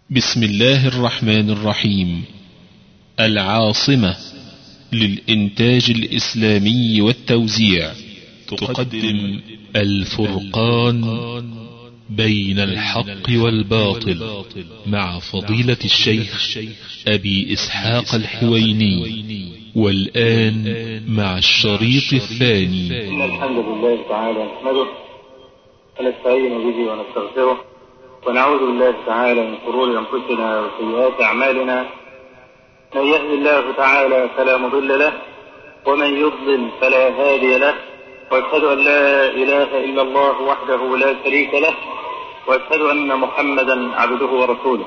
بسم الله الرحمن الرحيم العاصمة للإنتاج الإسلامي والتوزيع تقدم الفرقان بين الحق والباطل مع فضيلة الشيخ أبي إسحاق الحويني والآن مع الشريط الثاني إن الحمد لله تعالى نحمده ونستعين به ونستغفره ونعوذ بالله تعالى من شرور أنفسنا وسيئات أعمالنا من يهد الله تعالى فلا مضل له ومن يضلل فلا هادي له واشهد ان لا اله الا الله وحده لا شريك له واشهد ان محمدا عبده ورسوله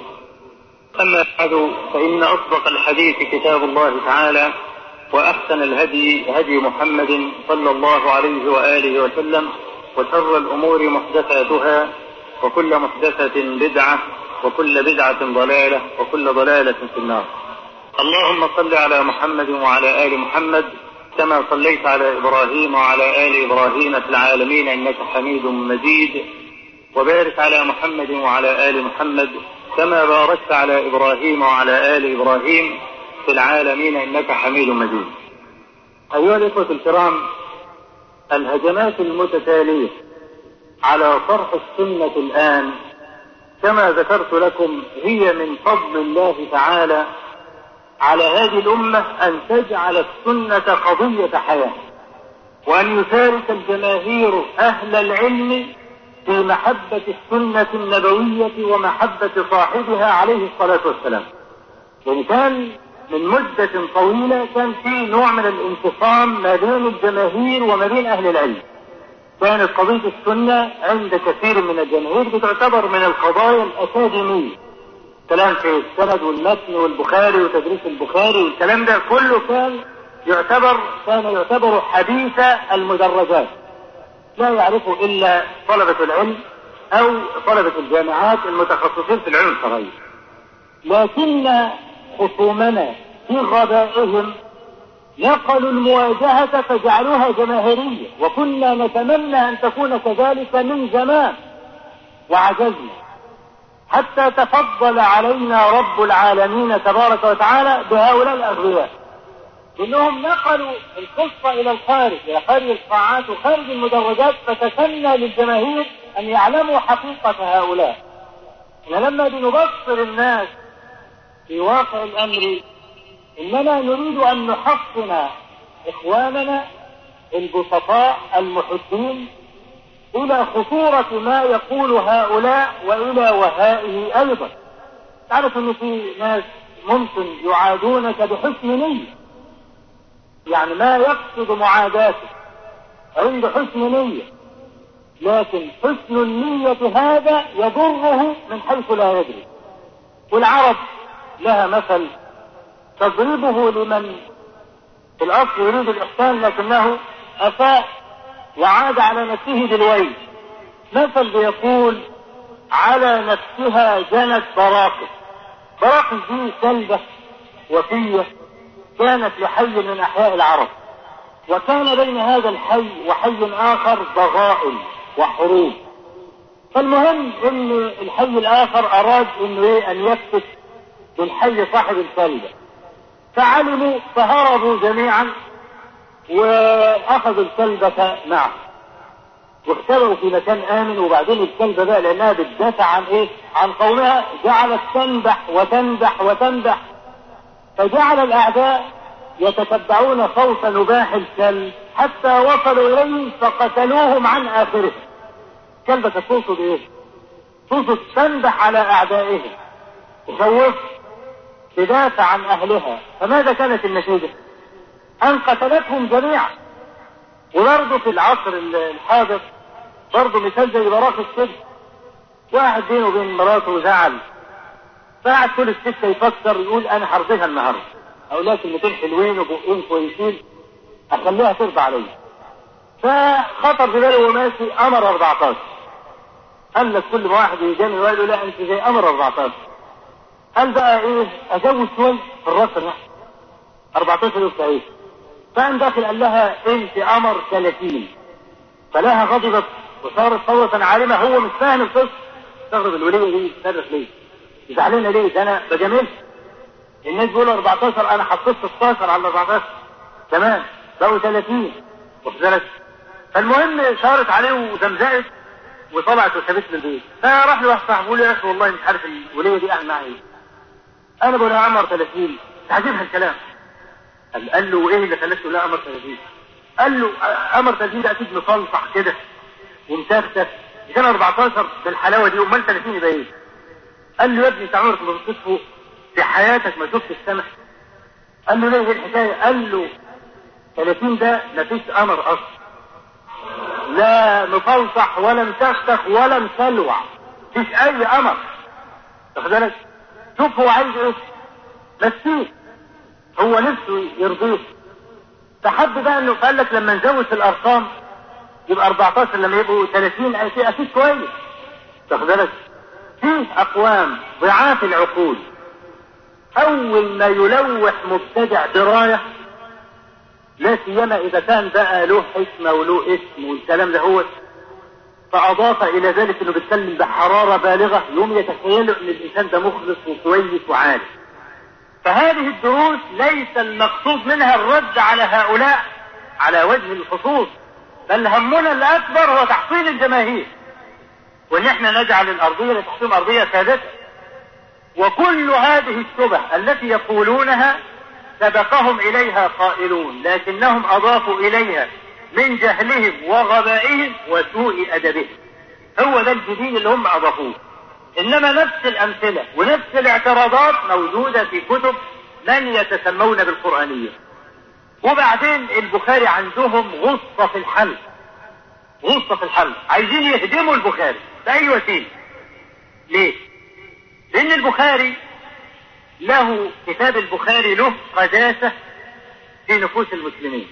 اما بعد فان اصدق الحديث كتاب الله تعالى واحسن الهدي هدي محمد صلى الله عليه واله وسلم وشر الامور محدثاتها وكل محدثه بدعه وكل بدعه ضلاله وكل ضلاله في النار اللهم صل على محمد وعلى ال محمد كما صليت على ابراهيم وعلى ال ابراهيم في العالمين انك حميد مجيد وبارك على محمد وعلى ال محمد كما باركت على ابراهيم وعلى ال ابراهيم في العالمين انك حميد مجيد. ايها الاخوه الكرام الهجمات المتتاليه على طرح السنه الان كما ذكرت لكم هي من فضل الله تعالى على هذه الأمة أن تجعل السنة قضية حياة وأن يشارك الجماهير أهل العلم في محبة السنة النبوية ومحبة صاحبها عليه الصلاة والسلام يعني كان من مدة طويلة كان في نوع من الانفصام ما بين الجماهير وما بين أهل العلم كانت قضية السنة عند كثير من الجماهير بتعتبر من القضايا الأكاديمية كلام في السند والمتن والبخاري وتدريس البخاري والكلام ده كله كان يعتبر كان يعتبر حديث المدرجات لا يعرفه الا طلبة العلم او طلبة الجامعات المتخصصين في العلم الشرعي لكن خصومنا في غبائهم نقلوا المواجهة فجعلوها جماهيرية وكنا نتمنى ان تكون كذلك من زمان وعجزنا حتى تفضل علينا رب العالمين تبارك وتعالى بهؤلاء الأغبياء إنهم نقلوا القصة إلى الخارج إلى خارج القاعات وخارج المدرجات فتسنى للجماهير أن يعلموا حقيقة هؤلاء لما بنبصر الناس في واقع الأمر إننا نريد أن نحصن إخواننا البسطاء المحبين إلى خطورة ما يقول هؤلاء وإلى وهائه أيضا تعرف أن في ناس ممكن يعادونك بحسن نية يعني ما يقصد معاداته عند حسن نية لكن حسن النية هذا يضره من حيث لا يدري والعرب لها مثل تضربه لمن في الأصل يريد الإحسان لكنه أساء وعاد على نفسه بالويل مثل بيقول على نفسها جنت براقص براقص دي كلبة وفية كانت لحي من أحياء العرب وكان بين هذا الحي وحي آخر ضغائن وحروب فالمهم ان الحي الآخر أراد انه ايه أن يفتك بالحي صاحب الكلبة فعلموا فهربوا جميعا واخذوا الكلبة معه واختبروا في مكان امن وبعدين الكلبة بقى لانها بتدافع عن ايه عن قومها جعلت تنبح وتنبح وتنبح فجعل الاعداء يتتبعون صوت نباح الكلب حتى وصلوا اليه فقتلوهم عن اخره كلبة تقصد ايه تقصد تنبح على اعدائهم تخوف تدافع عن اهلها فماذا كانت النتيجه أن قتلتهم جميعا وبرضه في العصر الحاضر برضه مثال زي براق السجن واحد بينه وبين مراته زعل فقعد كل الستة يفكر يقول أنا هرضيها النهاردة أقول لها كلمتين حلوين وبقين كويسين أخليها ترضى عليا فخطر في باله وهو ماشي أمر 14 قال لك كل ما واحد يجامل واحد يقول لا أنت زي أمر 14 قال بقى إيه أزود شوي في الراس النحو 14 يوم ايه فقام داخل قال لها انت قمر 30 فلاها غضبت وصارت صوتا عالمة هو مش فاهم القصة استغرب الولية دي تصرف ليه زعلانه ليه؟ ده انا بجاملها الناس بيقولوا 14 انا حطيت 16 على 14 تمام بقوا 30 واخد بالك فالمهم شارت عليه وزمزقت وطلعت وسابت له البيت فراح له واحد صاحبه بيقول له يا اخي والله مش عارف الوليه دي قاعد معايا ايه انا بقول لها عمر 30 تعجبها الكلام قال, قال له ايه اللي خلاك تقول لها عمر 30 قال له عمر 30 ده اكيد مصلصح كده ومتفتت كان 14 بالحلاوه دي امال 30 يبقى ايه؟ قال له يا ابني انت عمرك ما بصيت فوق في حياتك ما شفت السماء قال له ليه الحكايه؟ قال له 30 ده مفيش قمر اصلا لا مفلصح ولا متختخ ولا مسلوع مفيش اي قمر واخد بالك؟ شوف هو عايز ايه؟ مسيه هو نفسه يرضيه فحب بقى انه قال لك لما نزود في الارقام يبقى 14 لما يبقوا 30 اكيد كويس واخد بالك؟ فيه اقوام ضعاف العقول اول ما يلوح مبتدع درايه لا سيما اذا كان بقى له حكمه وله اسم والكلام ده هو فاضاف الى ذلك انه بيتكلم بحراره بالغه يوم يتخيلوا ان الانسان ده مخلص وكويس وعالم فهذه الدروس ليس المقصود منها الرد على هؤلاء على وجه الخصوص بل همنا الاكبر هو تحصيل الجماهير وان احنا نجعل الارضيه لتحصيل ارضيه ثابته وكل هذه الشبه التي يقولونها سبقهم اليها قائلون لكنهم اضافوا اليها من جهلهم وغبائهم وسوء ادبهم هو ده الجديد اللي هم اضافوه انما نفس الامثله ونفس الاعتراضات موجوده في كتب من يتسمون بالقرانيه وبعدين البخاري عندهم غصه في الحل غصه في الحل عايزين يهدموا البخاري باي وسيله ليه لان البخاري له كتاب البخاري له قداسه في نفوس المسلمين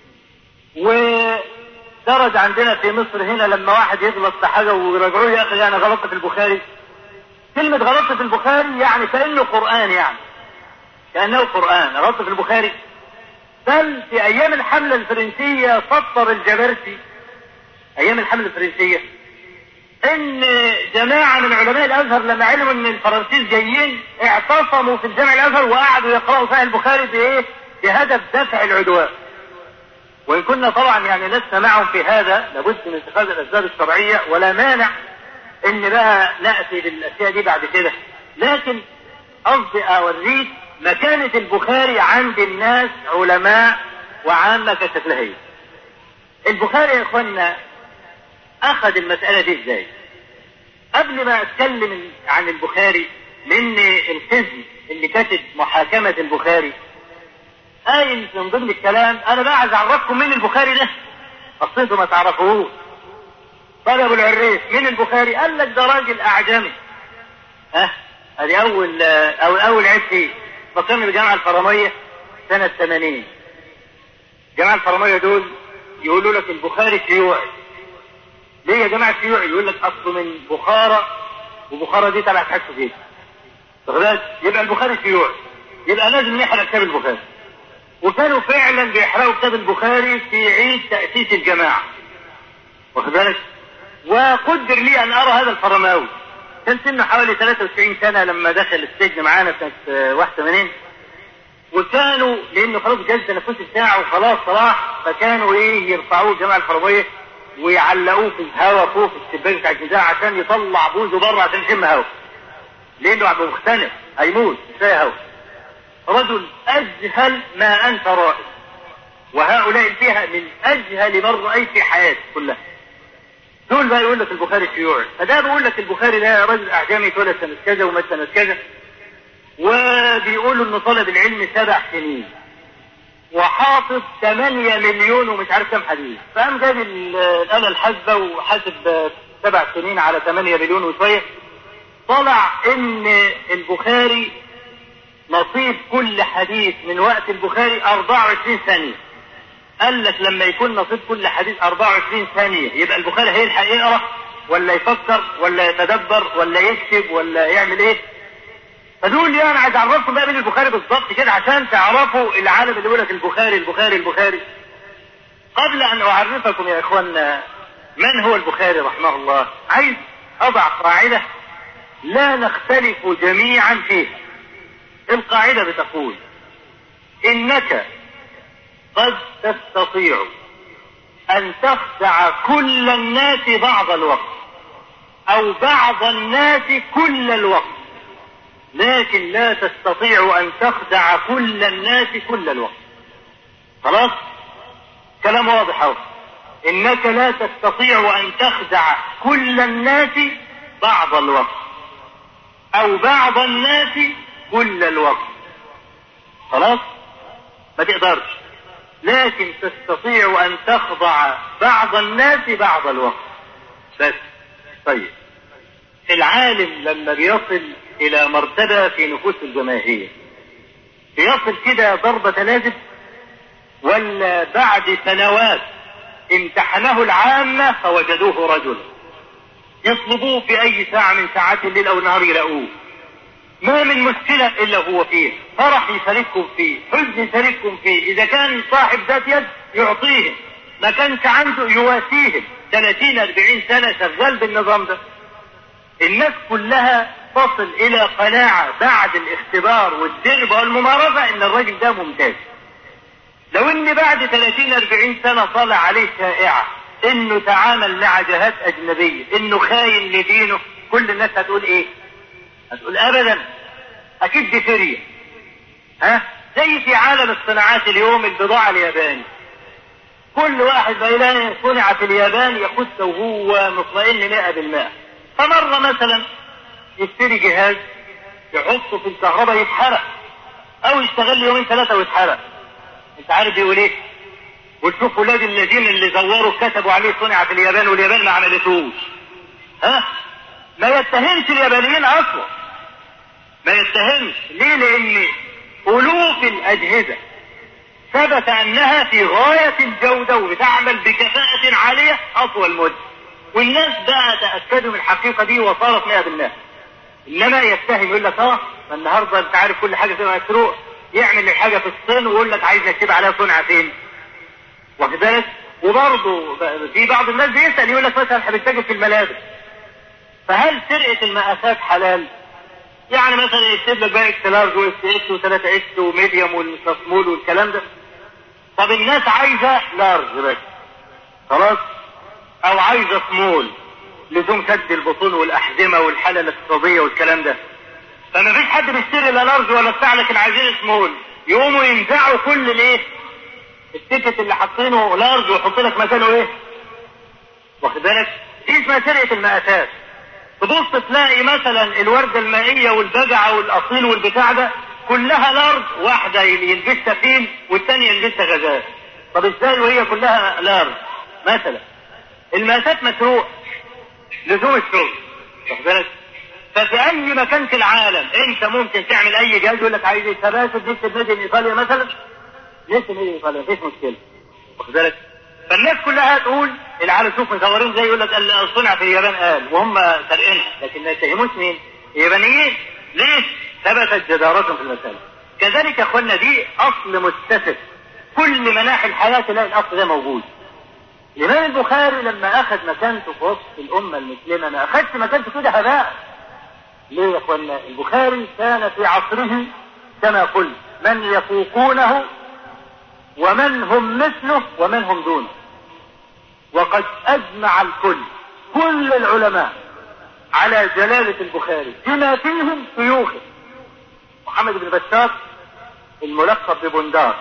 ودرج عندنا في مصر هنا لما واحد يغلط في حاجه ويراجعوه يا اخي انا غلطت في البخاري كلمة غلطت في البخاري يعني كأنه قرآن يعني كأنه قرآن غلطت في البخاري بل في أيام الحملة الفرنسية سطر الجبرتي أيام الحملة الفرنسية إن جماعة من علماء الأزهر لما علموا إن الفرنسيس جايين اعتصموا في الجامع الأزهر وقعدوا يقرأوا فيها البخاري بإيه؟ بهدف دفع العدوان. وإن كنا طبعا يعني لسنا معهم في هذا لابد من اتخاذ الأسباب الشرعية ولا مانع ان بقى ناتي بالاشياء دي بعد كده لكن قصدي اوريك مكانة البخاري عند الناس علماء وعامة كشكلها هي. البخاري يا اخوانا اخذ المسألة دي ازاي؟ قبل ما اتكلم عن البخاري لان القسم اللي كاتب محاكمة البخاري قايل من ضمن الكلام انا بقى عايز اعرفكم مين البخاري ده اصل ما تعرفوهوش قال ابو العريس مين البخاري؟ قال لك ده راجل اعجمي. ها؟ ادي اول او اول عيب فيه. فكرني بالجامعه الفراميه سنه 80. الجامعه الفراميه دول يقولوا لك البخاري شيوعي. ليه يا جماعه شيوعي؟ يقول لك اصله من بخارى وبخارى دي تبع اتحاد السوفيتي. خلاص؟ يبقى البخاري شيوعي. يبقى لازم نحرق كتاب البخاري. وكانوا فعلا بيحرقوا كتاب البخاري في عيد تاسيس الجماعه. واخد بالك؟ وقدر لي ان ارى هذا الفرماوي كان سنه حوالي 93 سنه لما دخل السجن معانا سنه 81 وكانوا لانه خلاص جاز التنفس بتاعه وخلاص صلاح فكانوا ايه يرفعوه الجامعه الفرماويه ويعلقوه في الهواء فوق في الشباك بتاع الجزاء عشان يطلع بوزه بره عشان يشم هواء لانه عم مختنق هيموت كفايه هواء رجل اجهل ما انت رائد وهؤلاء فيها من اجهل من رايت في حياتي كلها دول بقى يقول لك البخاري شيوعي فده بيقول لك البخاري ده راجل اعجمي اتولد سنه كذا ومات سنه كذا وبيقولوا انه طلب العلم سبع سنين وحافظ 8 مليون ومش عارف كام حديث فقام جاب الاله الحاسبه وحاسب سبع سنين على 8 مليون وشويه طلع ان البخاري نصيب كل حديث من وقت البخاري 24 ثانيه قال لك لما يكون نصيب كل حديث 24 ثانية يبقى البخاري هيلحق يقرا ولا يفكر ولا يتدبر ولا يكتب ولا يعمل ايه؟ فدول لي انا عايز اعرفكم بقى مين البخاري بالظبط كده عشان تعرفوا العالم اللي بيقول لك البخاري البخاري البخاري. قبل ان اعرفكم يا اخوانا من هو البخاري رحمه الله عايز اضع قاعدة لا نختلف جميعا فيها القاعدة بتقول إنك قد تستطيع أن تخدع كل الناس بعض الوقت أو بعض الناس كل الوقت لكن لا تستطيع أن تخدع كل الناس كل الوقت خلاص كلام واضح أهو إنك لا تستطيع أن تخدع كل الناس بعض الوقت أو بعض الناس كل الوقت خلاص ما تقدرش لكن تستطيع أن تخضع بعض الناس بعض الوقت بس طيب العالم لما بيصل إلى مرتبة في نفوس الجماهير بيصل كده ضربة لازم ولا بعد سنوات امتحنه العامة فوجدوه رجلا يطلبوه في أي ساعة من ساعات الليل أو النهار يلاقوه ما من مشكلة إلا هو فيه فرح يشارككم فيه حزن يشارككم فيه إذا كان صاحب ذات يد يعطيهم ما كانش عنده يواسيهم 30 40 سنة شغال بالنظام ده الناس كلها تصل إلى قناعة بعد الاختبار والتجربة والممارسة إن الراجل ده ممتاز لو إن بعد 30 40 سنة طلع عليه شائعة إنه تعامل مع جهات أجنبية إنه خاين لدينه كل الناس هتقول إيه؟ هتقول ابدا اكيد دي سوريا ها زي في عالم الصناعات اليوم البضاعة الياباني كل واحد بيلاقي صنع في اليابان يخش وهو مطمئن 100% فمرة مثلا يشتري جهاز يحطه في الكهرباء يتحرق او يشتغل يومين ثلاثة ويتحرق انت عارف بيقول ايه وتشوف ولاد الذين اللي زوروا كتبوا عليه صنع في اليابان واليابان ما عملتوش ها ما يتهمش اليابانيين اصلا ما يتهمش ليه لان الوف الاجهزه ثبت انها في غايه الجوده وبتعمل بكفاءه عاليه اطول مده والناس بقى تاكدوا من الحقيقه دي وصارت 100% انما يتهم يقول لك اه ما النهارده انت عارف كل حاجه تبقى مسروق يعمل الحاجه في الصين ويقول لك عايز نكتب عليها صنع فين واخد بالك وبرضه في بعض الناس بيسال يقول لك مثلا احنا بنتاجر في الملابس فهل سرقه المقاسات حلال؟ يعني مثلا يكتب لك بقى اكس لارج واكس اكس و3 اكس وميديوم والسمول والكلام ده طب الناس عايزه لارج بس خلاص او عايزه سمول لزوم سد البطون والاحزمه والحاله الاقتصاديه والكلام ده فما فيش حد بيشتري لا لارج ولا بتاع لكن عايزين سمول يقوموا ينزعوا كل الايه التيكت اللي حاطينه لارج ويحط لك مكانه ايه واخد بالك دي اسمها سرقه المقاسات تبص تلاقي مثلا الوردة المائية والبجعة والأصيل والبتاع ده كلها لارج واحدة يلبسها فيل والثانية يلبسها غزال طب ازاي وهي كلها لارج مثلا المقاسات مسروق لزوم الشغل واخد بالك ففي اي مكان في العالم انت ممكن تعمل اي جهاز يقول لك عايز سباسب نكتب ميد ان ايطاليا مثلا نكتب ميد ان ايطاليا مفيش مشكله واخد بالك فالناس كلها تقول العالم شوف مصورين زي يقول لك صنع في اليابان قال وهم سارقينها لكن ما يتهموش مين؟ اليابانيين ليه؟ ثبتت جدارتهم في المسألة كذلك يا اخوانا دي اصل متسف كل مناحي الحياة تلاقي الاصل ده موجود الامام البخاري لما اخذ مكانته في وسط الامة المسلمة ما اخذش مكانته كده هباء ليه يا اخوانا البخاري كان في عصره كما قلت من يفوقونه ومن هم مثله ومن هم دونه وقد اجمع الكل كل العلماء على جلالة البخاري بما فيهم شيوخه محمد بن بشار الملقب ببندار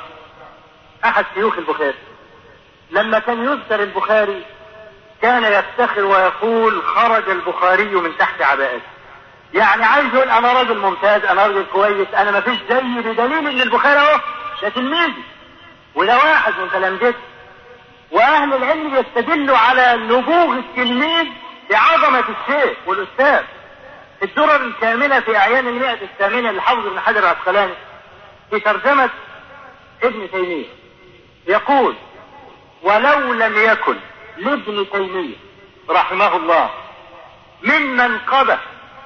احد شيوخ البخاري لما كان يذكر البخاري كان يفتخر ويقول خرج البخاري من تحت عباءته يعني عايز يقول انا راجل ممتاز انا راجل كويس انا ما فيش زيي بدليل ان البخاري اهو ده تلميذي وده واحد من تلامذته واهل العلم يستدلوا على نبوغ التلميذ بعظمة الشيخ والاستاذ الدرر الكاملة في اعيان المئة الثامنة لحافظ ابن حجر العسقلاني في ترجمة ابن تيمية يقول ولو لم يكن لابن تيمية رحمه الله ممن قبل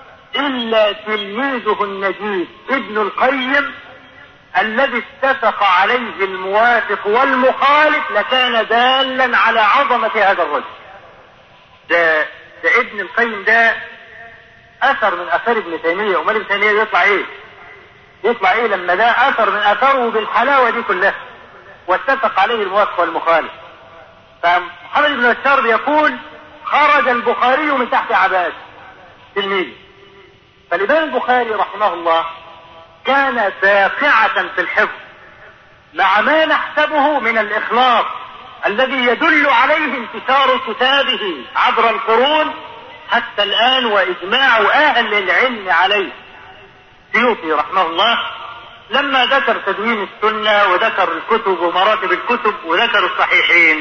إلا تلميذه النجيب ابن القيم الذي اتفق عليه الموافق والمخالف لكان دالا على عظمة هذا الرجل ده, ده ابن القيم ده اثر من اثار ابن تيميه امال ابن تيميه يطلع ايه؟ يطلع ايه لما ده اثر من اثاره بالحلاوه دي كلها واتفق عليه الموافق والمخالف فمحمد بن بشار بيقول خرج البخاري من تحت عباس تلميذه فالإمام البخاري رحمه الله كان باقعة في الحفظ مع ما نحسبه من الإخلاص الذي يدل عليه انتشار كتابه عبر القرون حتى الآن وإجماع أهل العلم عليه سيوطي رحمه الله لما ذكر تدوين السنة وذكر الكتب ومراتب الكتب وذكر الصحيحين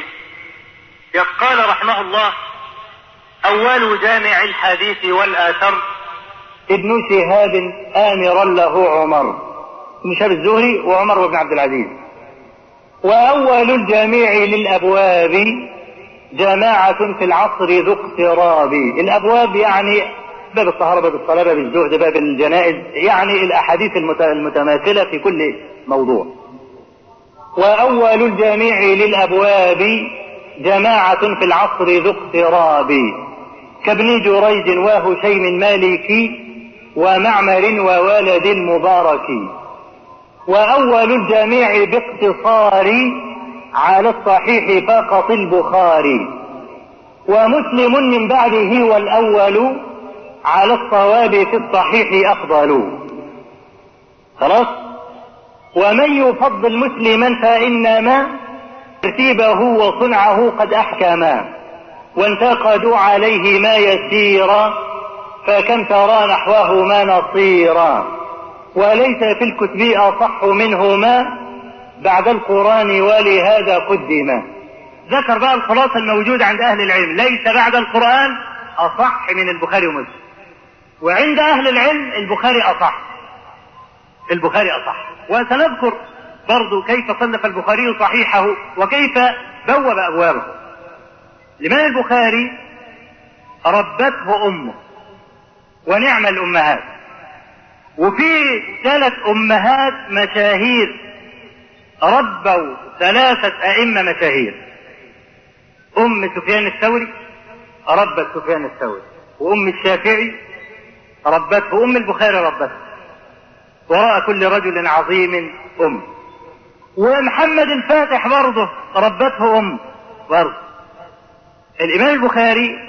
قال رحمه الله أول جامع الحديث والآثر ابن شهاب آمرا له عمر ابن شهاب الزهري وعمر بن عبد العزيز وأول الجامع للأبواب جماعة في العصر ذو اقتراب الأبواب يعني باب الطهارة باب الصلاة باب الزهد باب الجنائز يعني الأحاديث المتماثلة في كل موضوع وأول الجامع للأبواب جماعة في العصر ذو اقتراب كابن جريج وهشيم مالكي ومعمر وولد مبارك وأول الجميع باقتصار على الصحيح فقط البخاري ومسلم من بعده والأول على الصواب في الصحيح أفضل خلاص ومن يفضل مسلما فإنما ترتيبه وصنعه قد أحكما وانتقدوا عليه ما يسيرا فكم ترى نحوه ما نصيرا وليس في الكتب أصح منهما بعد القرآن ولهذا قدما ذكر بقى الخلاصة الموجودة عند أهل العلم ليس بعد القرآن أصح من البخاري ومسلم وعند أهل العلم البخاري أصح البخاري أصح وسنذكر برضو كيف صنف البخاري صحيحه وكيف بوب أبوابه الإمام البخاري ربته أمه ونعم الأمهات وفي ثلاث أمهات مشاهير ربوا ثلاثة أئمة مشاهير أم سفيان الثوري ربت سفيان الثوري وأم الشافعي ربته أم البخاري ربته وراء كل رجل عظيم أم ومحمد الفاتح برضه ربته أم برضه الإمام البخاري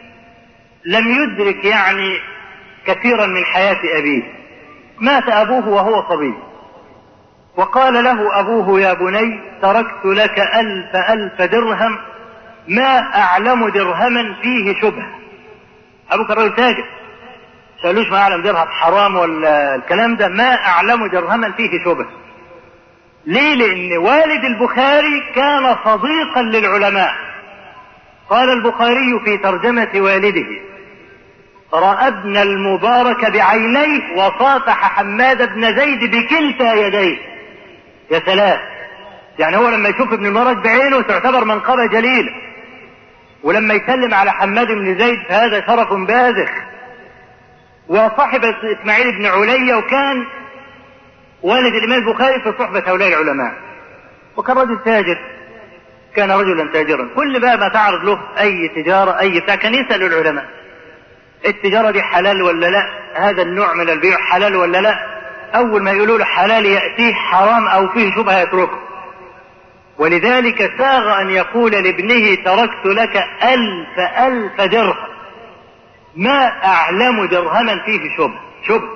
لم يدرك يعني كثيرا من حياة أبيه مات أبوه وهو صبي وقال له أبوه يا بني تركت لك ألف ألف درهم ما أعلم درهما فيه شبهة أبوك الرجل تاجر سألوش ما أعلم درهم حرام ولا الكلام ده ما أعلم درهما فيه شبهة ليه لأن والد البخاري كان صديقا للعلماء قال البخاري في ترجمة والده رأى ابن المبارك بعينيه وصافح حماد بن زيد بكلتا يديه يا سلام يعني هو لما يشوف ابن المبارك بعينه تعتبر منقبة جليلة ولما يسلم على حماد بن زيد فهذا شرف باذخ وصاحب اسماعيل بن عليا وكان والد الامام البخاري في صحبة هؤلاء العلماء وكان رجل تاجر كان رجلا تاجرا كل بقى ما تعرض له اي تجارة اي بتاع كان يسأل العلماء التجارة دي حلال ولا لا هذا النوع من البيع حلال ولا لا اول ما يقولوا له حلال يأتيه حرام او فيه شبهة يتركه ولذلك ساغ ان يقول لابنه تركت لك الف الف درهم ما اعلم درهما فيه شبه شبه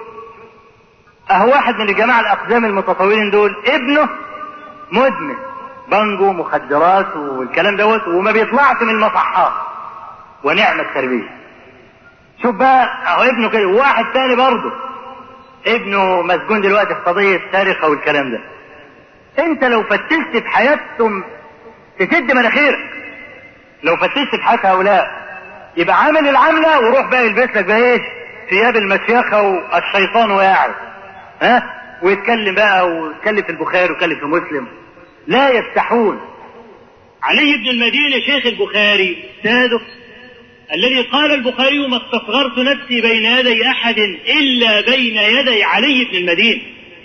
اهو واحد من الجماعة الاقدام المتطورين دول ابنه مدمن بانجو مخدرات والكلام دوت وما بيطلعش من المصحات ونعم التربية شوف بقى اهو ابنه كده وواحد تاني برضه ابنه مسجون دلوقتي في قضية سرقة والكلام ده انت لو فتشت في حياتهم تسد مناخيرك لو فتشت في حياة هؤلاء يبقى عامل العملة وروح بقى يلبس لك بقى ايش ثياب المشيخة والشيطان وقاعد ها ويتكلم بقى ويتكلم في البخاري ويتكلم في مسلم لا يفتحون علي بن المدينة شيخ البخاري سادس الذي قال البخاري ما استصغرت نفسي بين يدي أحد إلا بين يدي علي بن المدينة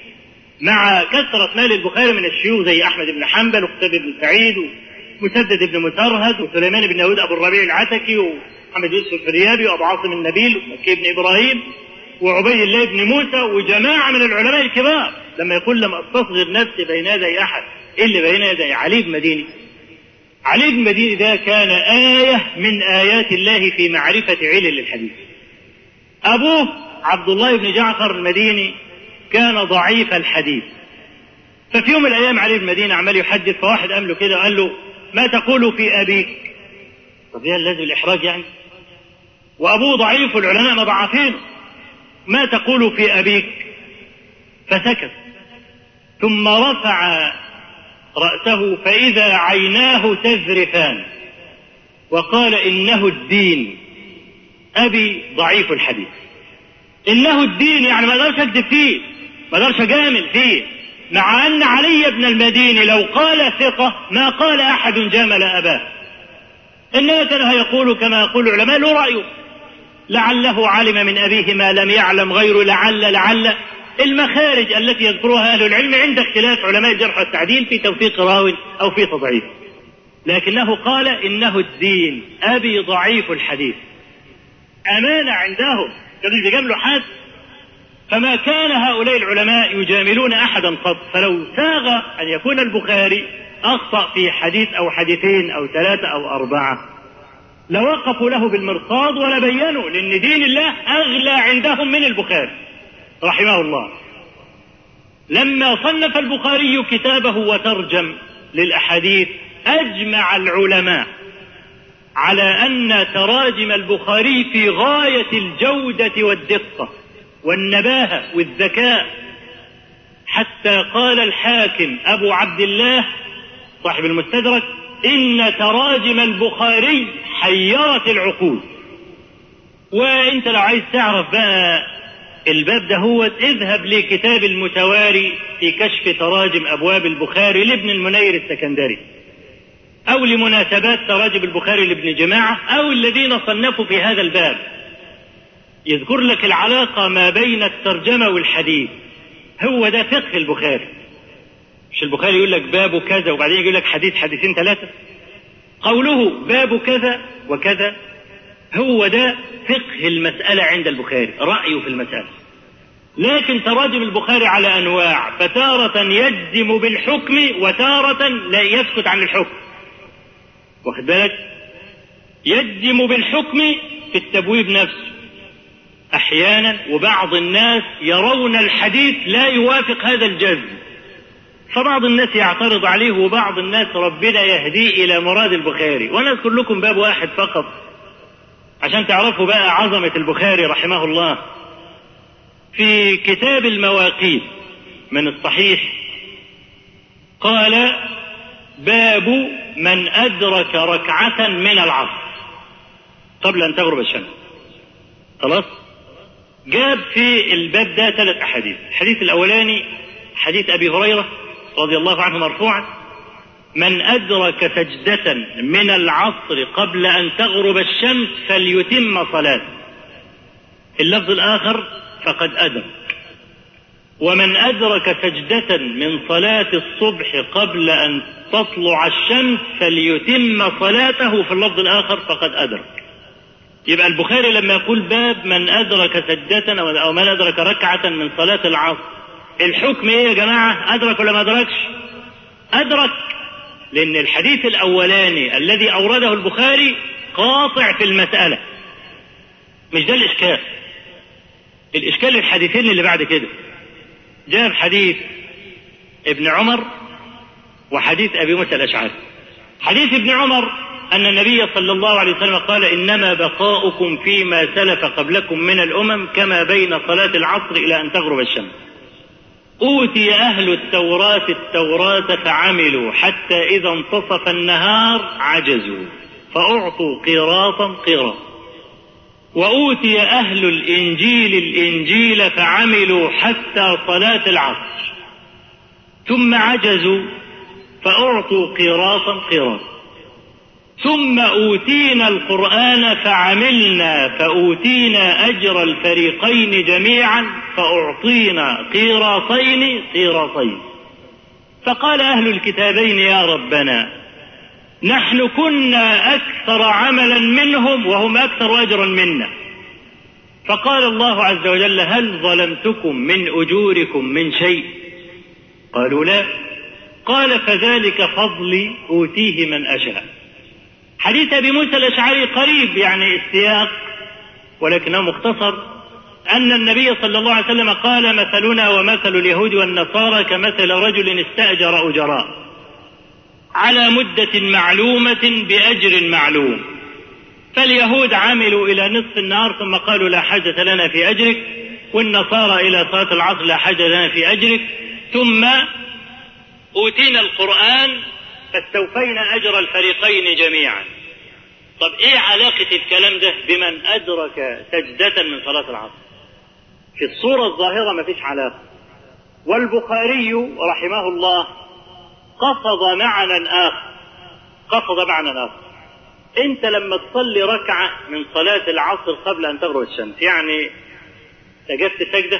مع كثرة مال البخاري من الشيوخ زي أحمد بن حنبل وقتيبة بن سعيد ومسدد بن مسرهد وسليمان بن داود أبو الربيع العتكي محمد يوسف الفريابي وأبو عاصم النبيل ومكي بن إبراهيم وعبيد الله بن موسى وجماعة من العلماء الكبار لما يقول لم أستصغر نفسي بين يدي أحد إلا بين يدي علي بن مديني علي بن مديني ده كان آية من آيات الله في معرفة علل الحديث أبوه عبد الله بن جعفر المديني كان ضعيف الحديث ففي يوم من الأيام علي بن مدينة عمال يحدث فواحد قال له كده قال له ما تقول في أبيك طب يا لازم الإحراج يعني وأبوه ضعيف والعلماء مضاعفين ما تقول في أبيك فسكت ثم رفع رأسه فإذا عيناه تذرفان وقال إنه الدين أبي ضعيف الحديث إنه الدين يعني ما أقدرش أكذب فيه ما أقدرش أجامل فيه مع أن علي بن المديني لو قال ثقة ما قال أحد جامل أباه إنما كان يقول كما يقول العلماء له رأيه لعله علم من أبيه ما لم يعلم غيره لعل لعل المخارج التي يذكرها أهل العلم عند اختلاف علماء الجرح والتعديل في توثيق راو أو في تضعيف لكنه قال إنه الدين أبي ضعيف الحديث أمانة عندهم كانوا يجاملوا حد فما كان هؤلاء العلماء يجاملون أحدا قط فلو ساغ أن يكون البخاري أخطأ في حديث أو حديثين أو ثلاثة أو أربعة لوقفوا له بالمرصاد ولبينوا لأن دين الله أغلى عندهم من البخاري رحمه الله لما صنف البخاري كتابه وترجم للأحاديث أجمع العلماء على أن تراجم البخاري في غاية الجودة والدقة والنباهة والذكاء حتى قال الحاكم أبو عبد الله صاحب المستدرك إن تراجم البخاري حيرت العقول وانت لو عايز تعرف بقى الباب ده هو اذهب لكتاب المتواري في كشف تراجم ابواب البخاري لابن المنير السكندري او لمناسبات تراجم البخاري لابن جماعه او الذين صنفوا في هذا الباب يذكر لك العلاقه ما بين الترجمه والحديث هو ده فقه البخاري مش البخاري يقول لك باب كذا وبعدين يقول لك حديث حديثين ثلاثه قوله باب كذا وكذا هو ده فقه المسألة عند البخاري رأيه في المسألة لكن تراجم البخاري على أنواع فتارة يجزم بالحكم وتارة لا يسكت عن الحكم واخد بالك يجزم بالحكم في التبويب نفسه أحيانا وبعض الناس يرون الحديث لا يوافق هذا الجزم فبعض الناس يعترض عليه وبعض الناس ربنا يهديه إلى مراد البخاري وأنا أذكر لكم باب واحد فقط عشان تعرفوا بقى عظمة البخاري رحمه الله في كتاب المواقيت من الصحيح قال باب من أدرك ركعة من العصر قبل أن تغرب الشمس خلاص جاب في الباب ده ثلاث أحاديث الحديث الأولاني حديث أبي هريرة رضي الله عنه مرفوعا من أدرك سجدة من العصر قبل أن تغرب الشمس فليتم صلاته اللفظ الآخر فقد أدرك ومن أدرك سجدة من صلاة الصبح قبل أن تطلع الشمس فليتم صلاته في اللفظ الآخر فقد أدرك يبقى البخاري لما يقول باب من أدرك سجدة أو من أدرك ركعة من صلاة العصر الحكم إيه يا جماعة أدرك ولا ما أدركش أدرك لأن الحديث الأولاني الذي أورده البخاري قاطع في المسألة مش ده الإشكال الإشكال الحديثين اللي بعد كده جاب حديث ابن عمر وحديث أبي موسى الأشعري حديث ابن عمر أن النبي صلى الله عليه وسلم قال إنما بقاؤكم فيما سلف قبلكم من الأمم كما بين صلاة العصر إلى أن تغرب الشمس أوتي أهل التوراة التوراة فعملوا حتى إذا انتصف النهار عجزوا فأعطوا قيراطا قيراط وأوتي أهل الإنجيل الإنجيل فعملوا حتى صلاة العصر ثم عجزوا فأعطوا قيراطا قيراط ثم أوتينا القرآن فعملنا فأوتينا أجر الفريقين جميعا فأعطينا قيراطين قيراطين فقال أهل الكتابين يا ربنا نحن كنا أكثر عملا منهم وهم أكثر أجرا منا فقال الله عز وجل هل ظلمتكم من أجوركم من شيء قالوا لا قال فذلك فضلي أوتيه من أشاء حديث أبي موسى الأشعري قريب يعني السياق ولكنه مختصر أن النبي صلى الله عليه وسلم قال مثلنا ومثل اليهود والنصارى كمثل رجل استأجر أجراء على مدة معلومة بأجر معلوم فاليهود عملوا إلى نصف النهار ثم قالوا لا حاجة لنا في أجرك والنصارى إلى صلاة العصر لا حاجة لنا في أجرك ثم أوتينا القرآن فاستوفينا أجر الفريقين جميعا طب إيه علاقة الكلام ده بمن أدرك سجدة من صلاة العصر في الصورة الظاهرة ما فيش علاقة والبخاري رحمه الله قصد معنى آخر قصد معنى آخر أنت لما تصلي ركعة من صلاة العصر قبل أن تغرب الشمس يعني سجدت سجدة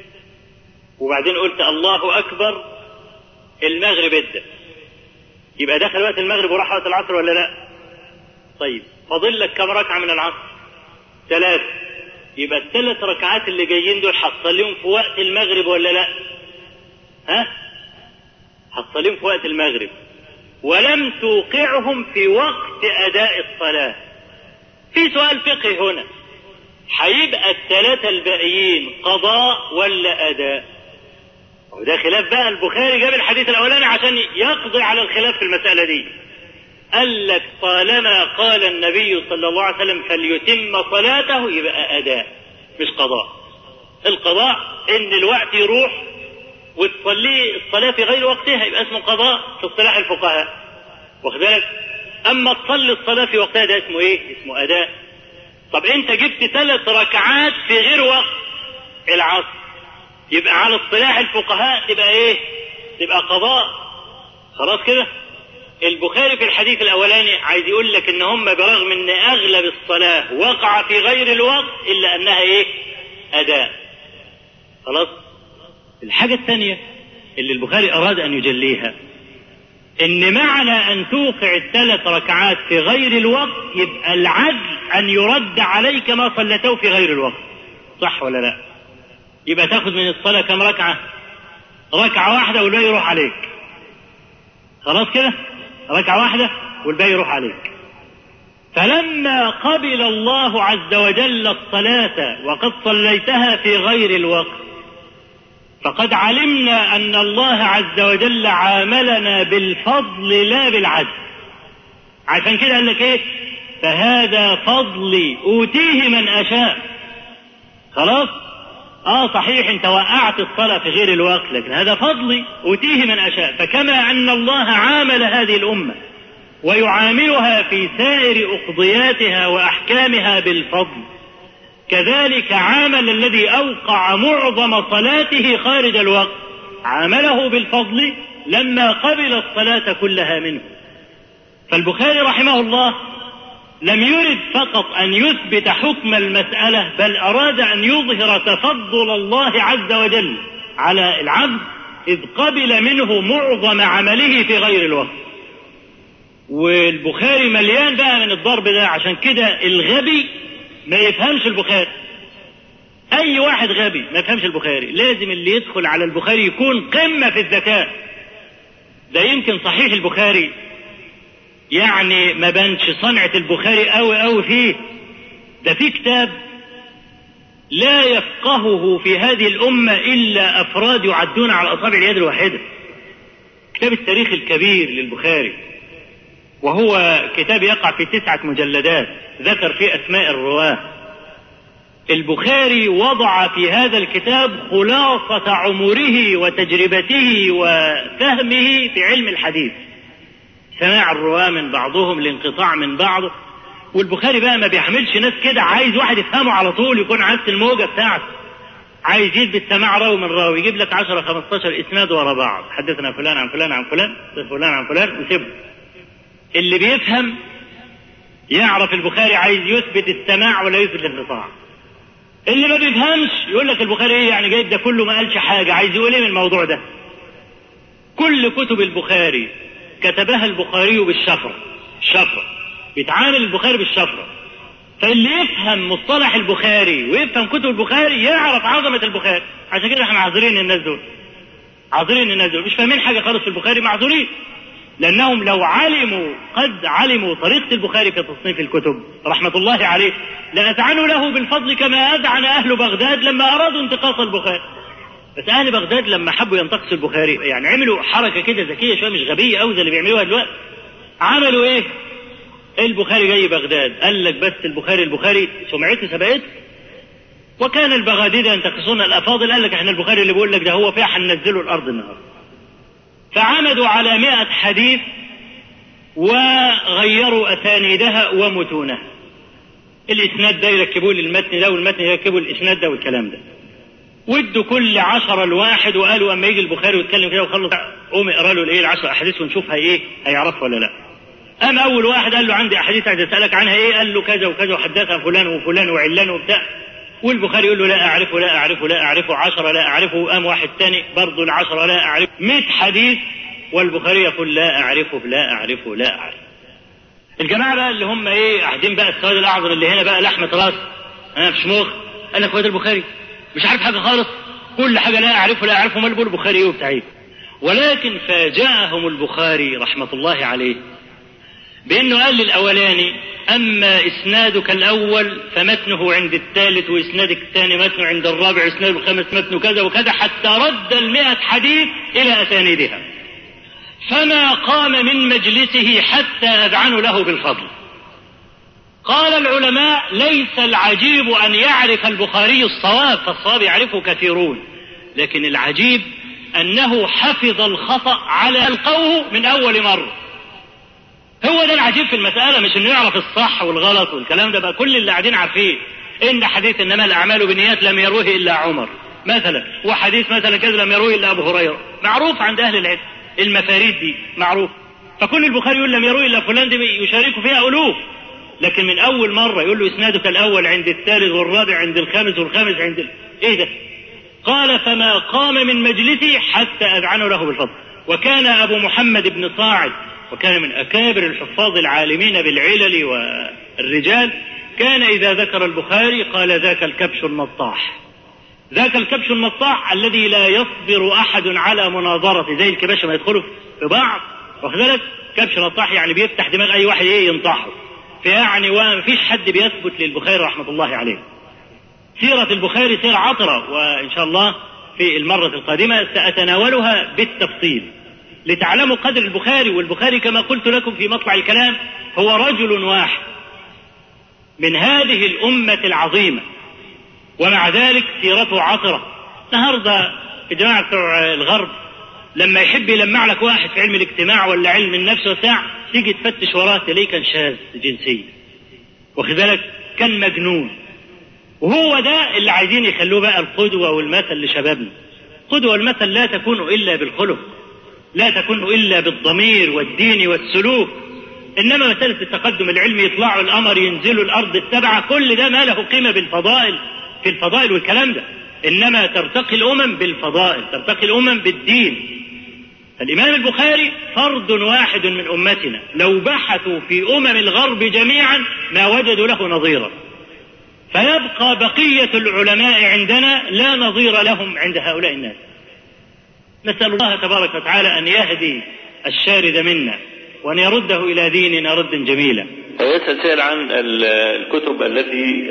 وبعدين قلت الله أكبر المغرب ادى يبقى دخل وقت المغرب وراح وقت العصر ولا لا؟ طيب فاضل لك كم ركعة من العصر؟ ثلاث يبقى الثلاث ركعات اللي جايين دول هتصليهم في وقت المغرب ولا لا؟ ها؟ هتصليهم في وقت المغرب ولم توقعهم في وقت أداء الصلاة. في سؤال فقهي هنا. هيبقى الثلاثة الباقيين قضاء ولا أداء؟ وده خلاف بقى البخاري جاب الحديث الأولاني عشان يقضي على الخلاف في المسألة دي. قال لك طالما قال النبي صلى الله عليه وسلم فليتم صلاته يبقى أداء مش قضاء القضاء إن الوقت يروح وتصلي الصلاة في غير وقتها يبقى اسمه قضاء في اصطلاح الفقهاء واخد بالك أما تصلي الصلاة في وقتها ده اسمه إيه؟ اسمه أداء طب أنت جبت ثلاث ركعات في غير وقت العصر يبقى على اصطلاح الفقهاء تبقى إيه؟ تبقى قضاء خلاص كده؟ البخاري في الحديث الاولاني عايز يقول لك ان هم برغم ان اغلب الصلاه وقع في غير الوقت الا انها ايه؟ اداء. خلاص؟ الحاجه الثانيه اللي البخاري اراد ان يجليها ان معنى ان توقع الثلاث ركعات في غير الوقت يبقى العدل ان يرد عليك ما صليته في غير الوقت. صح ولا لا؟ يبقى تاخذ من الصلاه كم ركعه؟ ركعه واحده والباقي يروح عليك. خلاص كده؟ ركعة واحدة والباقي يروح عليك فلما قبل الله عز وجل الصلاة وقد صليتها في غير الوقت فقد علمنا أن الله عز وجل عاملنا بالفضل لا بالعدل عشان كده قال لك ايه فهذا فضلي أوتيه من أشاء خلاص اه صحيح انت وقعت الصلاة في غير الوقت لكن هذا فضلي أوتيه من أشاء فكما أن الله عامل هذه الأمة ويعاملها في سائر أقضياتها وأحكامها بالفضل كذلك عامل الذي أوقع معظم صلاته خارج الوقت عامله بالفضل لما قبل الصلاة كلها منه فالبخاري رحمه الله لم يرد فقط أن يثبت حكم المسألة بل أراد أن يظهر تفضل الله عز وجل على العبد إذ قبل منه معظم عمله في غير الوقت والبخاري مليان بقى من الضرب ده عشان كده الغبي ما يفهمش البخاري أي واحد غبي ما يفهمش البخاري لازم اللي يدخل على البخاري يكون قمة في الذكاء ده يمكن صحيح البخاري يعني ما بانش صنعة البخاري قوي قوي فيه ده في كتاب لا يفقهه في هذه الأمة إلا أفراد يعدون على أصابع اليد الواحدة كتاب التاريخ الكبير للبخاري وهو كتاب يقع في تسعة مجلدات ذكر فيه أسماء الرواة البخاري وضع في هذا الكتاب خلاصة عمره وتجربته وفهمه في علم الحديث سماع الرواة من بعضهم الانقطاع من بعض والبخاري بقى ما بيحملش ناس كده عايز واحد يفهمه على طول يكون عكس الموجة بتاعته عايز يثبت سماع راوي من راوي يجيب لك 10 15 اسناد ورا بعض حدثنا فلان عن فلان عن فلان فلان عن فلان وسيبه اللي بيفهم يعرف البخاري عايز يثبت السماع ولا يثبت الانقطاع اللي ما بيفهمش يقول لك البخاري ايه يعني جايب ده كله ما قالش حاجه عايز يقول ايه من الموضوع ده كل كتب البخاري كتبها البخاري بالشفره الشفرة بيتعامل البخاري بالشفرة فاللي يفهم مصطلح البخاري ويفهم كتب البخاري يعرف عظمة البخاري عشان كده احنا معذورين الناس دول عذرين الناس دول مش فاهمين حاجة خالص في البخاري معذورين لأنهم لو علموا قد علموا طريقة البخاري في تصنيف الكتب رحمة الله عليه لأذعنوا له بالفضل كما أذعن أهل بغداد لما أرادوا انتقاص البخاري بس أهل بغداد لما حبوا ينتقصوا البخاري يعني عملوا حركة كده ذكية شوية مش غبية أوي زي اللي بيعملوها دلوقتي عملوا إيه؟ البخاري جاي بغداد قال لك بس البخاري البخاري سمعته سبقته وكان البغاديد ينتقصون الافاضل قال لك احنا البخاري اللي بيقول لك ده هو فيها هننزله الارض النهارده فعمدوا على مئة حديث وغيروا اسانيدها ومتونها الاسناد ده يركبوه للمتن ده والمتن يركبوا الاسناد ده والكلام ده وادوا كل عشرة الواحد وقالوا اما يجي البخاري ويتكلم كده وخلص قوم اقرا له الايه العشر احاديث ونشوفها ايه هيعرفها ولا لا قام اول واحد قال له عندي احاديث عايز اسالك عنها ايه قال له كذا وكذا وحدثها فلان وفلان وعلان وبتاع والبخاري يقول له لا أعرفه لا أعرفه لا أعرفه عشرة لا أعرفه قام واحد تاني برضه العشرة لا أعرف مئة حديث والبخاري يقول لا أعرفه لا أعرفه لا أعرفه الجماعة بقى اللي هم إيه قاعدين بقى السواد الأعظم اللي هنا بقى لحمة راس أنا في شموخ قال لك واد البخاري مش عارف حاجة خالص كل حاجة لا أعرفه لا أعرفه مال البخاري إيه وبتاع إيه ولكن فاجأهم البخاري رحمة الله عليه بأنه قال للأولاني أما إسنادك الأول فمتنه عند الثالث وإسنادك الثاني متنه عند الرابع إسناد الخامس متنه كذا وكذا حتى رد المئة حديث إلى أسانيدها فما قام من مجلسه حتى أذعنوا له بالفضل قال العلماء ليس العجيب أن يعرف البخاري الصواب فالصواب يعرفه كثيرون لكن العجيب أنه حفظ الخطأ على القوه من أول مرة هو ده العجيب في المسألة مش انه يعرف الصح والغلط والكلام ده بقى كل اللي قاعدين عارفين ان حديث انما الاعمال بالنيات لم يروه الا عمر مثلا وحديث مثلا كذا لم يروه الا ابو هريره معروف عند اهل العلم المفاريد دي معروف فكل البخاري يقول لم يروه الا فلان دي يشارك فيها الوف لكن من اول مره يقول له اسنادك الاول عند الثالث والرابع عند الخامس والخامس عند ال... ايه ده قال فما قام من مجلسه حتى اذعنوا له بالفضل وكان ابو محمد بن صاعد وكان من أكابر الحفاظ العالمين بالعلل والرجال كان إذا ذكر البخاري قال ذاك الكبش النطاح ذاك الكبش النطاح الذي لا يصبر أحد على مناظرة زي الكباشة ما يدخلوا في بعض واخد بالك كبش نطاح يعني بيفتح دماغ أي واحد إيه ينطحه فيعني وما فيش حد بيثبت للبخاري رحمة الله عليه سيرة البخاري سيرة عطرة وإن شاء الله في المرة القادمة سأتناولها بالتفصيل لتعلموا قدر البخاري والبخاري كما قلت لكم في مطلع الكلام هو رجل واحد من هذه الأمة العظيمة ومع ذلك سيرته عطرة النهاردة الجماعة بتوع الغرب لما يحب يلمع لك واحد في علم الاجتماع ولا علم النفس وبتاع تيجي تفتش وراه تلاقيه كان شاذ جنسيا واخد بالك كان مجنون وهو ده اللي عايزين يخلوه بقى القدوة والمثل لشبابنا القدوة والمثل لا تكون إلا بالخلق لا تكون إلا بالضمير والدين والسلوك إنما مسألة التقدم العلمي يطلعوا القمر ينزلوا الأرض السبعة كل ده ما له قيمة بالفضائل في الفضائل والكلام ده إنما ترتقي الأمم بالفضائل ترتقي الأمم بالدين الإمام البخاري فرد واحد من أمتنا لو بحثوا في أمم الغرب جميعا ما وجدوا له نظيرا فيبقى بقية العلماء عندنا لا نظير لهم عند هؤلاء الناس نسأل الله تبارك وتعالى أن يهدي الشارد منا وأن يرده إلى ديننا ردا جميلا ويسأل سائل عن الكتب التي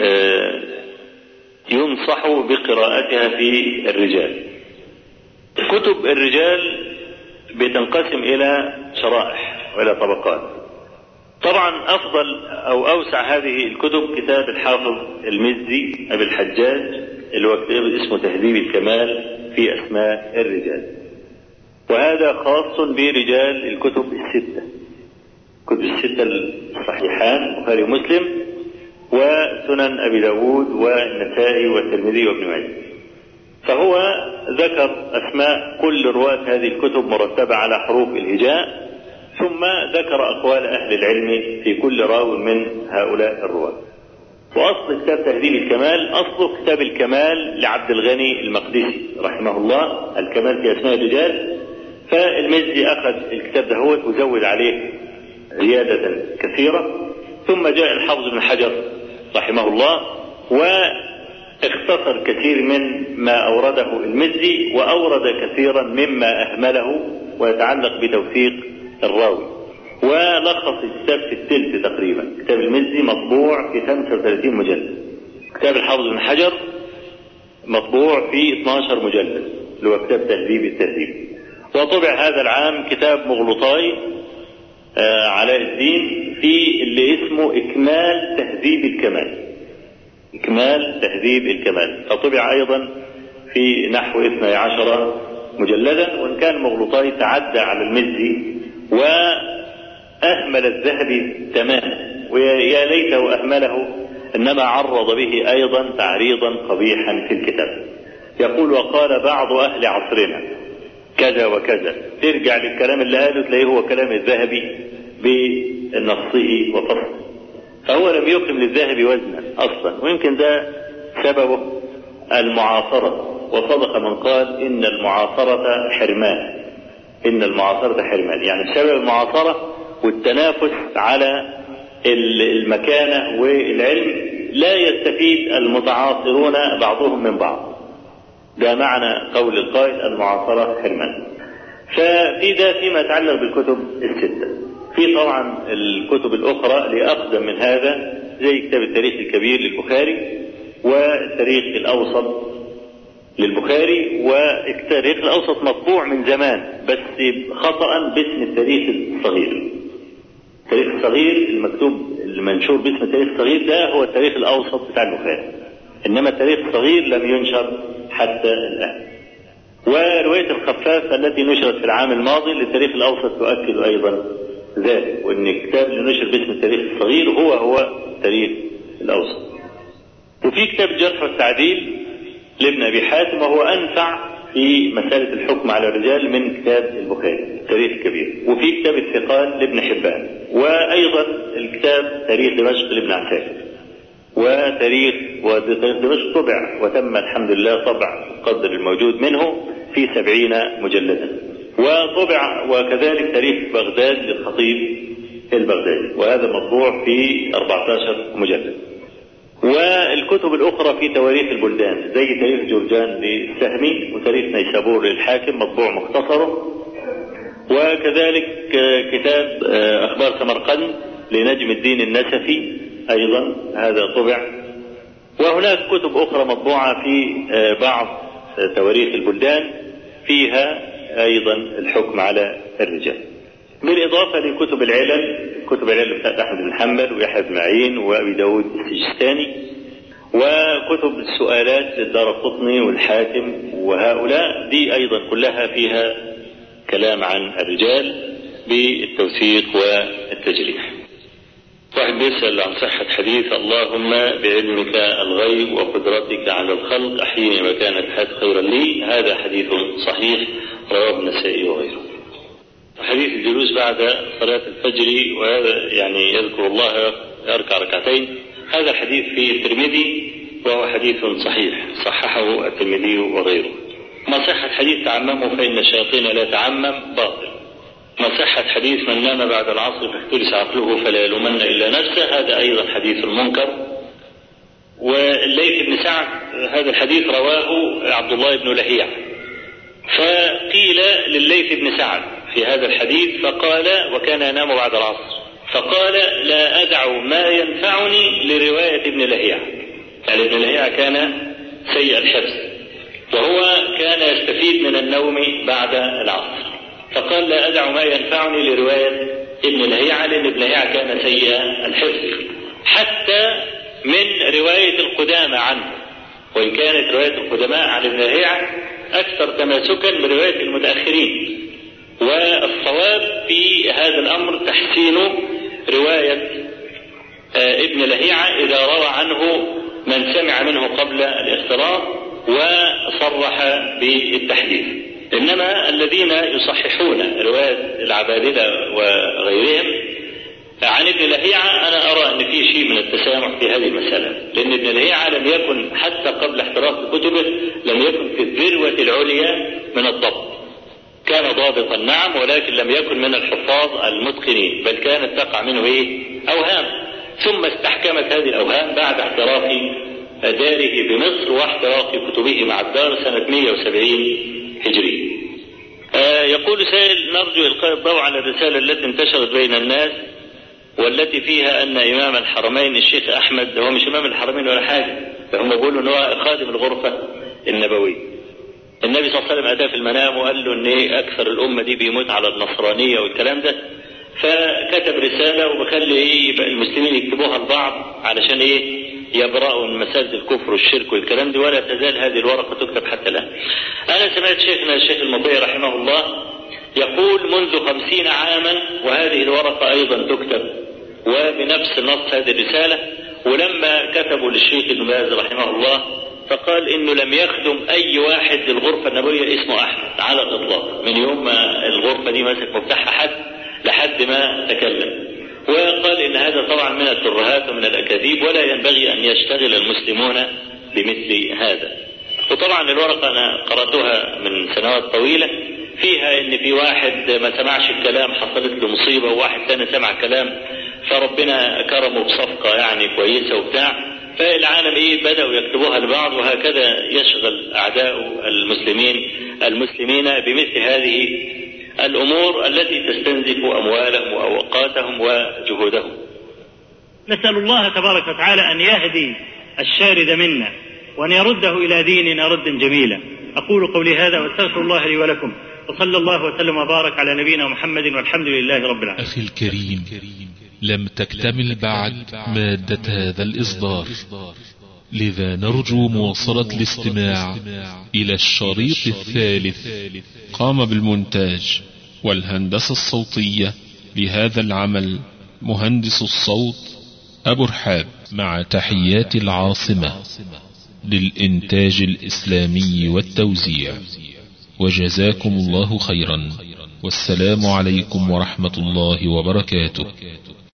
ينصح بقراءتها في الرجال كتب الرجال بتنقسم إلى شرائح وإلى طبقات طبعا أفضل أو أوسع هذه الكتب كتاب الحافظ المزي أبي الحجاج اللي هو كتاب اسمه تهذيب الكمال في أسماء الرجال وهذا خاص برجال الكتب الستة كتب الستة الصحيحان البخاري ومسلم وسنن أبي داود والنسائي والترمذي وابن ماجه فهو ذكر أسماء كل رواة هذه الكتب مرتبة على حروف الهجاء ثم ذكر أقوال أهل العلم في كل راو من هؤلاء الرواة وأصل كتاب تهذيب الكمال أصله كتاب الكمال لعبد الغني المقدسي رحمه الله الكمال في أسماء الرجال فالمزي أخذ الكتاب ده هو وزود عليه زيادة كثيرة ثم جاء الحافظ بن حجر رحمه الله واختصر كثير من ما أورده المزي وأورد كثيرا مما أهمله ويتعلق بتوثيق الراوي ولخص الكتاب في الثلث تقريبا كتاب المزي مطبوع في 35 مجلد كتاب الحافظ بن حجر مطبوع في 12 مجلد اللي هو كتاب تهذيب التهذيب وطبع هذا العام كتاب مغلطاي آه علاء الدين في اللي اسمه إكمال تهذيب الكمال إكمال تهذيب الكمال فطبع أيضا في نحو 12 مجلدا وإن كان مغلطاي تعدى على المزي وأهمل الذهبي تماما ويا ليته أهمله إنما عرض به أيضا تعريضا قبيحا في الكتاب يقول وقال بعض أهل عصرنا كذا وكذا ترجع للكلام اللي قاله تلاقيه هو كلام الذهبي بنصه وفصله فهو لم يقم للذهبي وزنا أصلا ويمكن ده سببه المعاصرة وصدق من قال إن المعاصرة حرمان إن المعاصرة حرمان يعني بسبب المعاصرة والتنافس على المكانة والعلم لا يستفيد المتعاصرون بعضهم من بعض ده معنى قول القائل المعاصرة حرمان ففي ده فيما يتعلق بالكتب الستة في طبعا الكتب الأخرى لأقدم من هذا زي كتاب التاريخ الكبير للبخاري والتاريخ الأوسط للبخاري والتاريخ الأوسط مطبوع من زمان بس خطأ باسم التاريخ الصغير التاريخ الصغير المكتوب المنشور باسم التاريخ الصغير ده هو التاريخ الأوسط بتاع البخاري إنما التاريخ الصغير لم ينشر حتى الآن ورواية الخفاف التي نشرت في العام الماضي للتاريخ الأوسط تؤكد أيضا ذلك وأن الكتاب اللي نشر باسم التاريخ الصغير هو هو التاريخ الأوسط وفي كتاب الجرح والتعديل لابن أبي حاتم وهو أنفع في مسألة الحكم على الرجال من كتاب البخاري التاريخ الكبير وفي كتاب الثقال لابن حبان وأيضا الكتاب تاريخ دمشق لابن عساكر وتاريخ وتاريخ دمشق طبع وتم الحمد لله طبع القدر الموجود منه في سبعين مجلدا وطبع وكذلك تاريخ بغداد للخطيب البغدادي وهذا مطبوع في 14 مجلد والكتب الأخرى في تواريخ البلدان زي تاريخ جورجان للسهمي وتاريخ نيسابور للحاكم مطبوع مختصره وكذلك كتاب أخبار سمرقند لنجم الدين النسفي أيضا هذا طبع وهناك كتب أخرى مطبوعة في بعض تواريخ البلدان فيها أيضا الحكم على الرجال بالإضافة لكتب العلل كتب العلل بتاعت أحمد بن حنبل ويحيى بن معين وأبي داود السجستاني وكتب السؤالات للدار القطني والحاكم وهؤلاء دي أيضا كلها فيها كلام عن الرجال بالتوثيق والتجريح واحد بيسأل عن صحة حديث اللهم بعلمك الغيب وقدرتك على الخلق أحيني مكان الحياة خيرا لي هذا حديث صحيح رواه النسائي وغيره حديث الجلوس بعد صلاة الفجر وهذا يعني يذكر الله يركع ركعتين هذا الحديث في الترمذي وهو حديث صحيح صححه الترمذي وغيره ما صحة حديث تعممه فإن الشياطين لا تعمم باطل ما صحة حديث من نام بعد العصر فاختلس عقله فلا يلومن إلا نفسه هذا أيضا حديث منكر والليث بن سعد هذا الحديث رواه عبد الله بن لهيع فقيل لليث بن سعد في هذا الحديث فقال وكان ينام بعد العصر فقال لا أدع ما ينفعني لرواية ابن لهيع يعني ابن لهيع كان سيء الحفظ وهو كان يستفيد من النوم بعد العصر فقال لا أدع ما ينفعني لرواية ابن لهيعة لأن ابن لهيعة كان سيء الحفظ حتى من رواية القدامى عنه وإن كانت رواية القدماء عن ابن لهيعة أكثر تماسكا برواية المتأخرين والصواب في هذا الأمر تحسين رواية ابن لهيعة إذا روى عنه من سمع منه قبل الاختلاط وصرح بالتحديث إنما الذين يصححون رواية العبادلة وغيرهم عن ابن لهيعة أنا أرى أن في شيء من التسامح في هذه المسألة لأن ابن لهيعة لم يكن حتى قبل احتراق كتبه لم يكن في الذروة العليا من الضبط كان ضابط ضابطا نعم ولكن لم يكن من الحفاظ المتقنين بل كانت تقع منه ايه اوهام ثم استحكمت هذه الاوهام بعد احتراف داره بمصر واحتراق كتبه مع الدار سنة 170 هجري آه يقول سائل نرجو إلقاء الضوء على الرسالة التي انتشرت بين الناس والتي فيها أن إمام الحرمين الشيخ أحمد هو مش إمام الحرمين ولا حاجة هم بيقولوا أن هو خادم الغرفة النبوية النبي صلى الله عليه وسلم أتاه في المنام وقال له أن إيه أكثر الأمة دي بيموت على النصرانية والكلام ده فكتب رسالة وبخلي إيه يبقى المسلمين يكتبوها لبعض علشان إيه يبرأوا من مساجد الكفر والشرك والكلام ده ولا تزال هذه الورقة تكتب حتى الآن. أنا سمعت شيخنا الشيخ المطيع رحمه الله يقول منذ خمسين عاما وهذه الورقة أيضا تكتب وبنفس نص هذه الرسالة ولما كتبوا للشيخ ابن باز رحمه الله فقال انه لم يخدم اي واحد للغرفة النبوية اسمه احمد على الاطلاق من يوم ما الغرفة دي مسك مفتاحها حد لحد ما تكلم وقال ان هذا طبعا من الترهات ومن الاكاذيب ولا ينبغي ان يشتغل المسلمون بمثل هذا وطبعا الورقة انا قرأتها من سنوات طويلة فيها ان في واحد ما سمعش الكلام حصلت له مصيبة وواحد ثاني سمع كلام فربنا كرمه بصفقة يعني كويسة وبتاع فالعالم ايه بدأوا يكتبوها لبعض وهكذا يشغل اعداء المسلمين المسلمين بمثل هذه الامور التي تستنزف اموالهم واوقاتهم وجهودهم. نسأل الله تبارك وتعالى أن يهدي الشارد منا وأن يرده إلى ديننا ردا جميلا أقول قولي هذا وأستغفر الله لي ولكم وصلى الله وسلم وبارك على نبينا محمد والحمد لله رب العالمين أخي الكريم لم تكتمل بعد مادة هذا الإصدار لذا نرجو مواصلة الاستماع إلى الشريط الثالث قام بالمونتاج والهندسة الصوتية لهذا العمل مهندس الصوت أبو رحاب مع تحيات العاصمة للإنتاج الإسلامي والتوزيع وجزاكم الله خيرا والسلام عليكم ورحمة الله وبركاته